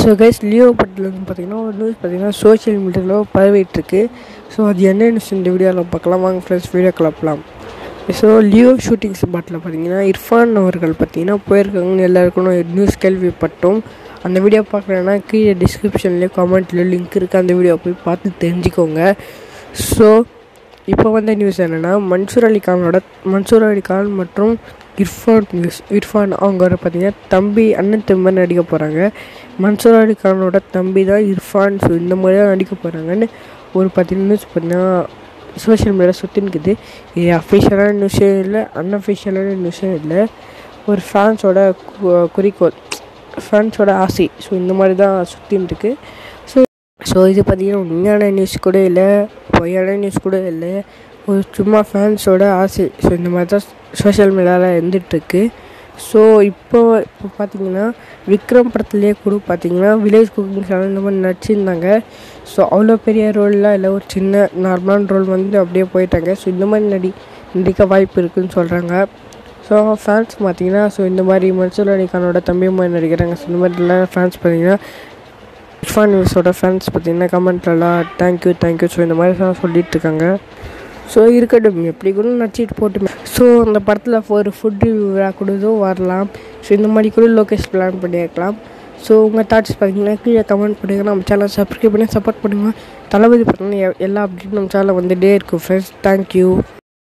so guys Leo படத்தில் வந்து பார்த்தீங்கன்னா ஒரு நியூஸ் பார்த்தீங்கன்னா சோஷியல் மீடியாவில் பரவிட்டுருக்கு ஸோ அது என்ன நியூஸ் இந்த வீடியோவில் பார்க்கலாம் வாங்க ஃப்ரெண்ட்ஸ் வீடியோ கிளப்பலாம் ஸோ லியோ ஷூட்டிங் ஸ்பாட்டில் பார்த்தீங்கன்னா இர்ஃபான் அவர்கள் பார்த்தீங்கன்னா போயிருக்காங்கன்னு எல்லாருக்கும் நியூஸ் கேள்விப்பட்டோம் அந்த வீடியோ பார்க்குறேன்னா கீழே டிஸ்கிரிப்ஷன்லேயே கமெண்ட்லேயே லிங்க் இருக்குது அந்த வீடியோ போய் பார்த்து தெரிஞ்சுக்கோங்க ஸோ இப்போ வந்த நியூஸ் என்னென்னா மன்சூர் அலி கானோட மன்சூர் அலி கான் மற்றும் இர்ஃபான் நியூஸ் இர்ஃபான் அவங்க வர பார்த்தீங்கன்னா தம்பி அண்ணன் தம்பி நடிக்க போகிறாங்க மன்சூர் அலி கானோட தம்பி தான் இர்ஃபான் ஸோ இந்த மாதிரி தான் நடிக்க போகிறாங்கன்னு ஒரு பார்த்தீங்கன்னா நியூஸ் பார்த்தீங்கன்னா சோஷியல் மீடியா சுற்றி இருக்குது இது அஃபிஷியலான நியூஸும் இல்லை அன்அஃபிஷியலான நியூஸும் இல்லை ஒரு ஃபேன்ஸோட கு- குறிக்கோள் ஃபேன்ஸோட ஆசை ஸோ இந்த மாதிரி தான் சுற்றின்னு இருக்கு ஸோ ஸோ இது பார்த்தீங்கன்னா உண்மையான நியூஸ் கூட இல்லை பொய்யான நியூஸ் கூட இல்லை ஒரு சும்மா ஃபேன்ஸோட ஆசை ஸோ இந்த மாதிரி தான் சோஷியல் மீடியாவில் இருந்துகிட்ருக்கு ஸோ இப்போ இப்போ பார்த்தீங்கன்னா விக்ரம் படத்துலேயே கூட பார்த்தீங்கன்னா வில்லேஜ் குக்கிங் சேனல் இந்த மாதிரி நடிச்சிருந்தாங்க ஸோ அவ்வளோ பெரிய ரோல்லாம் இல்லை ஒரு சின்ன நார்மலான ரோல் வந்து அப்படியே போயிட்டாங்க ஸோ இந்த மாதிரி நடி நடிக்க வாய்ப்பு இருக்குதுன்னு சொல்கிறாங்க ஸோ ஃபேன்ஸ் பார்த்தீங்கன்னா ஸோ இந்த மாதிரி மன்சூர் அலிகானோட தம்பி மாதிரி நடிக்கிறாங்க ஸோ இந்த மாதிரிலாம் ஃபேன்ஸ் பார்த்தீங்கன்னா இர்ஃபான் நியூஸோட ஃபேன்ஸ் பார்த்தீங்கன்னா கமெண்ட்லலாம் தேங்க்யூ தேங்க்யூ ஸோ இந்த மாதிரி தான் சொல்லிட்டு இருக்காங்க ஸோ இருக்கட்டும் எப்படி கூட நடிச்சிட்டு போட்டுமே ஸோ அந்த படத்தில் ஒரு ஃபுட் விழா கூட வரலாம் ஸோ இந்த மாதிரி கூட லொக்கேஷன் பிளான் பண்ணியிருக்கலாம் ஸோ உங்கள் தாட்ஸ் பார்த்தீங்கன்னா கீழே கமெண்ட் பண்ணுங்கள் நம்ம சேனல் சப்ஸ்கிரைப் பண்ணி சப்போர்ட் பண்ணுங்கள் தளபதி பார்த்தீங்கன்னா எ- எல்லா அப்டேட்டும் நம்ம சேனலில் வந்துகிட்டே இருக்கும் ஃப்ரெண்ட்ஸ் தேங்க்யூ